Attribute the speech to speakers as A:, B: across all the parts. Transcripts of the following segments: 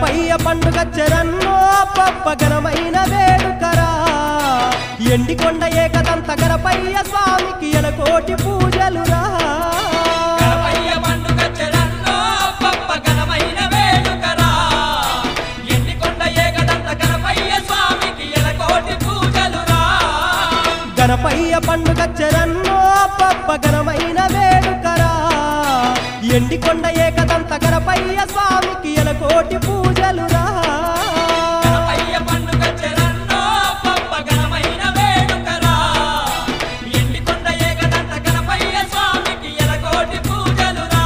A: గణపయ్య పండుగ చెరన్నో పప్ప ఘనమైన వేడుకరా ఎండికొండ ఏకదంత గణపయ్య స్వామికి ఎలకోటి పూజలురా
B: గణపయ్య పండుగ చెరన్నో పప్ప ఘనమైన వేడుకరా ఎండికొండ ఏకదంత గణపయ్య స్వామికి ఎలకోటి పూజలురా
A: గణపయ్య పండుగ చెరన్నో పప్ప ఘనమైన వేడుకరా ఎండికొండ ఏకదంత గణపయ్య స్వామికి ఎలకోటి పూజలురా
B: గణపయ్య పండుగ చెరన్నో పప్ప ఘనమైన వేడుకరా ఎండికొండ ఏకదంత గణపయ్య స్వామికి ఎలకోటి పూజలురా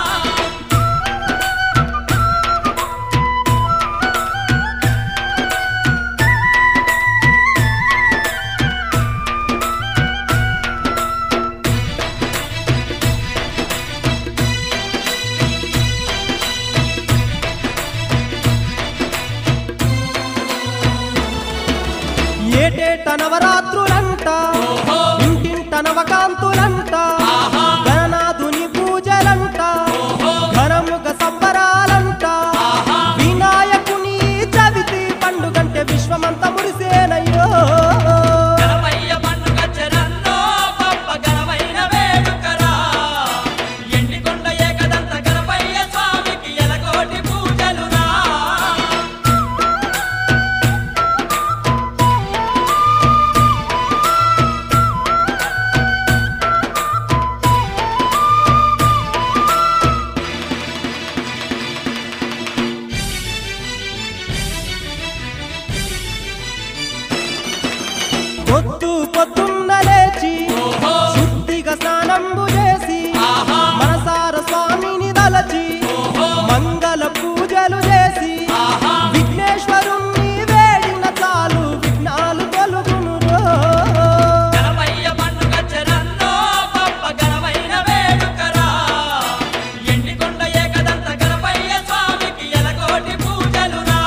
A: ఏటేట నవరాత్రులంట ఇంటింట నవకాంతులంట గణనాథుని పూజలంట ఘనముగ సంబరాలంట వినాయకుని చవితి పండుగంటే విశ్వమంత మురిసేనయ్యో
B: గణపయ్య పండుగ చెరన్నో పప్ప ఘనమైన వేడుకరా ఎండికొండ ఏకదంత గణపయ్య స్వామికి ఎలకోటి పూజలురా
A: పొద్దు పొద్దున్న లేచి శుద్ధిగా స్నానంబు చేసి మనసార స్వామిని దలచి మంగళ పూజలు చేసి విఘ్నేశ్వరుణ్ణి వేడిన చాలు విఘ్నాలు తొలుగునురో
B: గణపయ్య పండుగ చెరన్నో పప్ప ఘనమైన వేడుకరా ఎండికొండ ఏకదంత గణపయ్య స్వామికి ఎలకోటి పూజలురా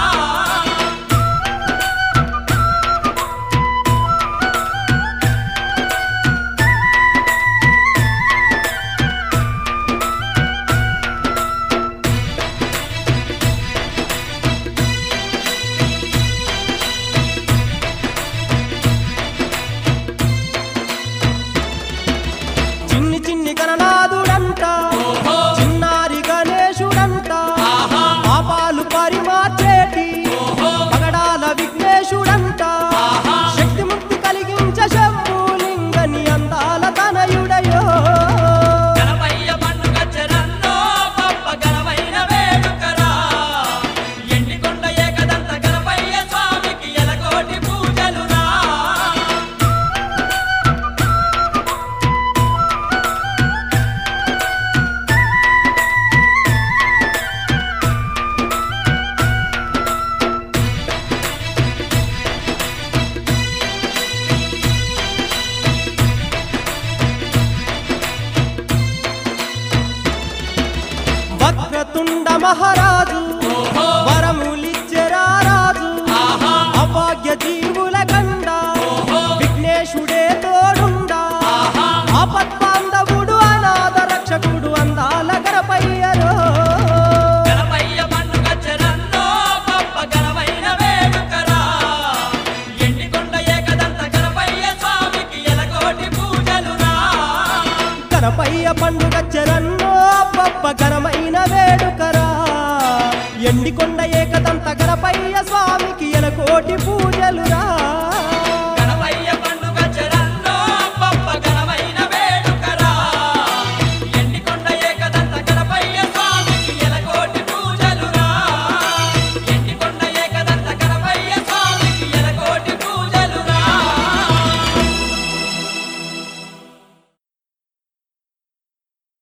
A: చిన్ని చిన్ని గణనాథుడంట చిన్నారి గణేశుడంట పాపాలు పరిమార్చేటి పగడాల విఘ్నేశుడంట శక్తిముక్తి కలిగించ శంభులింగని అందాల తనయుడయో
B: గణపయ్య పండుగ చెరన్నో పప్ప ఘనమైన వేడుకరా ఎండికొండ ఏకదంత గణపయ్య స్వామికి ఎలకోటి పూజలురా
A: వక్రతుండ మహారాజు వరములిచ్చెరా రాజు అభాగ్య జీవుల కండ విఘ్నేశుడే తోడుండా ఆపత్బాంధవుడు అనాథ రక్షకుడు అందాల గణపయ్యరో
B: గణపయ్య పండుగ చెరన్నో పప్ప ఘనమైన వేడుకరా ఎండికొండ ఏకదంత గణపయ్య స్వామికి ఎలకోటి పూజలురా
A: గణపయ్య పండుగ చెరన్నో పప్ప ఘనమైన వేడుకరా ఎండికొండ ఏకదంత గణపయ్య స్వామికి ఎలకోటి పూ